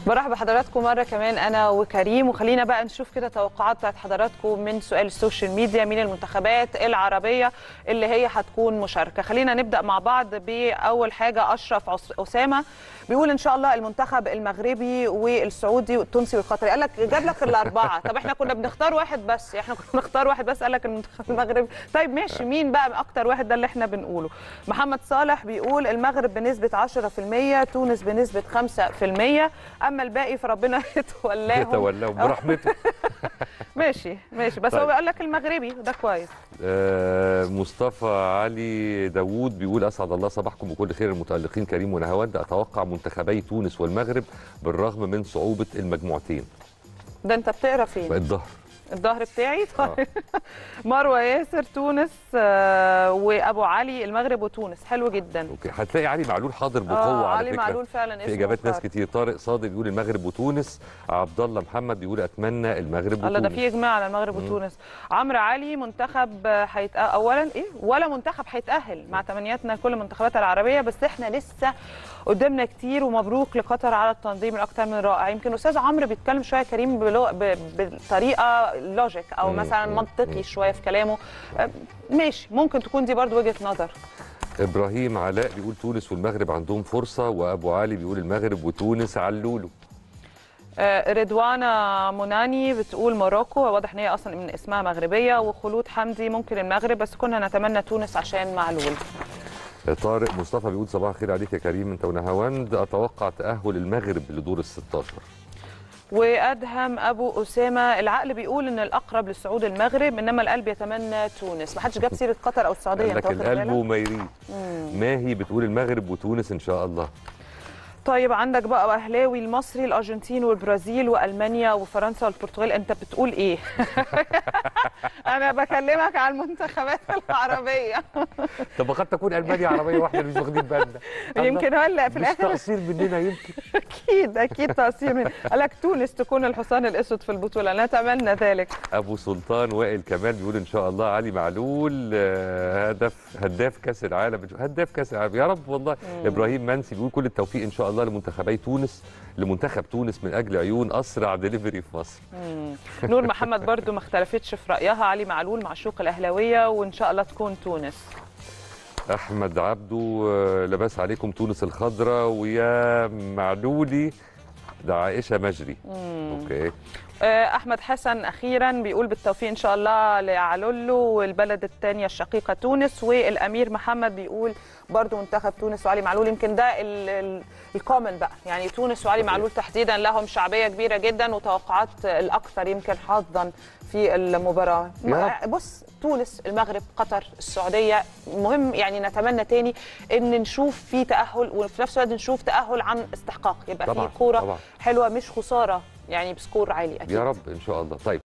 برحب بحضراتكم مرة كمان أنا وكريم وخلينا بقى نشوف كده توقعات بتاعت حضراتكم من سؤال السوشيال ميديا مين المنتخبات العربية اللي هي هتكون مشاركة خلينا نبدأ مع بعض بأول حاجة أشرف عس- أسامة بيقول إن شاء الله المنتخب المغربي والسعودي والتونسي والقطري قال لك جاب لك الأربعة طب إحنا كنا بنختار واحد بس إحنا كنا بنختار واحد بس قال لك المنتخب المغربي طيب ماشي مين بقى أكتر واحد ده اللي إحنا بنقوله محمد صالح بيقول المغرب بنسبة 10% تونس بنسبة 5% اما الباقي فربنا يتولاهم يتولاهم برحمته ماشي ماشي بس هو طيب. بيقول لك المغربي ده كويس آه، مصطفى علي داوود بيقول اسعد الله صباحكم بكل خير المتالقين كريم ونهاوند اتوقع منتخبي تونس والمغرب بالرغم من صعوبه المجموعتين ده انت بتقرا فين الظهر الظهر بتاعي طيب مروه ياسر تونس آه، وابو علي المغرب وتونس حلو جدا اوكي هتلاقي علي معلول حاضر بقوه اه على علي فكره معلول فعلا في اسمه اجابات ناس مختار. كتير طارق صادق بيقول المغرب وتونس عبد الله محمد بيقول اتمنى المغرب الله ده وتونس في اجماع على المغرب وتونس عمرو علي منتخب هيتأهل اولا ايه ولا منتخب هيتاهل مع تمنياتنا كل المنتخبات العربيه بس احنا لسه قدامنا كتير ومبروك لقطر على التنظيم الاكثر من رائع يمكن استاذ عمرو بيتكلم شويه كريم بلو... ب... بطريقه لوجيك او مم. مثلا مم. منطقي شويه في كلامه أه، ماشي ممكن تكون دي برضو وجهه نظر ابراهيم علاء بيقول تونس والمغرب عندهم فرصه وابو علي بيقول المغرب وتونس علولو آه، رضوانة مناني بتقول موروكو واضح ان هي اصلا من اسمها مغربيه وخلود حمدي ممكن المغرب بس كنا نتمنى تونس عشان معلول طارق مصطفى بيقول صباح الخير عليك يا كريم انت ونهاوند اتوقع تاهل المغرب لدور ال 16 وادهم ابو اسامه العقل بيقول ان الاقرب للصعود المغرب انما القلب يتمنى تونس ما حدش جاب سيره قطر او السعوديه قال انت لك واخد القلب بالك وما يريد ماهي بتقول المغرب وتونس ان شاء الله طيب عندك بقى اهلاوي المصري الارجنتين والبرازيل والمانيا وفرنسا والبرتغال انت بتقول ايه انا بكلمك على المنتخبات العربيه طب قد تكون المانيا عربيه واحده مش واخدين بالنا يمكن هلا في مش الاخر تقصير مننا يمكن اكيد اكيد تاثير من قال لك تونس تكون الحصان الاسود في البطوله نتمنى ذلك ابو سلطان وائل كمال بيقول ان شاء الله علي معلول آه، هدف هداف كاس العالم هداف كاس العالم يا رب والله ابراهيم منسي بيقول كل التوفيق ان شاء الله لمنتخبي تونس لمنتخب تونس من اجل عيون اسرع دليفري في مصر نور محمد برضو ما اختلفتش في رايها علي معلول معشوق الاهلاويه وان شاء الله تكون تونس احمد عبده آه، لباس عليكم تونس الخضراء ويا معلولي ده عائشه مجري اوكي آه، احمد حسن اخيرا بيقول بالتوفيق ان شاء الله لعلولو والبلد الثانيه الشقيقه تونس والامير محمد بيقول برضو منتخب تونس وعلي معلول يمكن ده الكومن بقى يعني تونس وعلي معلول تحديدا لهم شعبيه كبيره جدا وتوقعات الاكثر يمكن حظا في المباراه يا بص تونس المغرب قطر السعوديه مهم يعني نتمنى تاني ان نشوف في تاهل وفي نفس الوقت نشوف تاهل عن استحقاق يبقى طبعاً، في كوره طبعاً. حلوه مش خساره يعني بسكور عالي اكيد يا رب ان شاء الله طيب